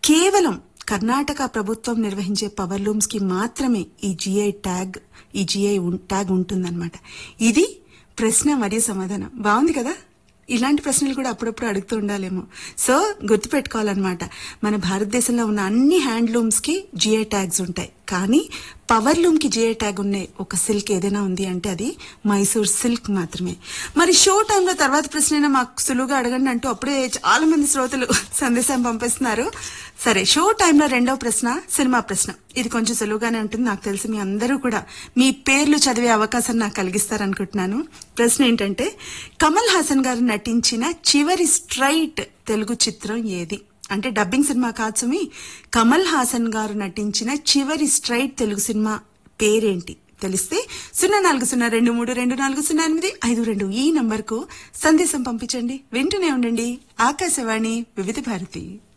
కేవలం కర్ణాటక ప్రభుత్వం నిర్వహించే పవర్ లూమ్స్ కి మాత్రమే ఈ జిఐ ట్యాగ్ ఈ జిఐ ట్యాగ్ ఉంటుందన్నమాట ఇది ప్రశ్న మరియు సమాధానం బాగుంది కదా ఇలాంటి ప్రశ్నలు కూడా అప్పుడప్పుడు అడుగుతూ ఉండాలేమో సో గుర్తుపెట్టుకోవాలన్నమాట మన భారతదేశంలో ఉన్న అన్ని హ్యాండ్లూమ్స్ కి జిఐ ట్యాగ్స్ ఉంటాయి కానీ పవర్ లూమ్ కి జిఐ ట్యాగ్ ఉన్న ఒక సిల్క్ ఏదైనా ఉంది అంటే అది మైసూర్ సిల్క్ మాత్రమే మరి షో టైంలో తర్వాత ప్రశ్న మాకు సులువుగా అడగండి అంటూ అప్పుడే చాలా మంది శ్రోతలు సందేశం పంపిస్తున్నారు సరే షో టైంలో రెండవ ప్రశ్న సినిమా ప్రశ్న ఇది కొంచెం సులువుగానే ఉంటుంది నాకు తెలిసి మీ అందరూ కూడా మీ పేర్లు చదివే అవకాశం నాకు కలిగిస్తారనుకుంటున్నాను ప్రశ్న ఏంటంటే కమల్ హాసన్ గారు నటించిన చివరి స్ట్రైట్ తెలుగు చిత్రం ఏది అంటే డబ్బింగ్ సినిమా కాదు సుమి కమల్ హాసన్ గారు నటించిన చివరి స్ట్రైట్ తెలుగు సినిమా పేరేంటి తెలిస్తే సున్నా నాలుగు సున్నా రెండు మూడు రెండు నాలుగు సున్నా ఎనిమిది ఐదు రెండు ఈ నంబర్కు సందేశం పంపించండి వింటూనే ఉండండి ఆకాశవాణి వివిధ భారతి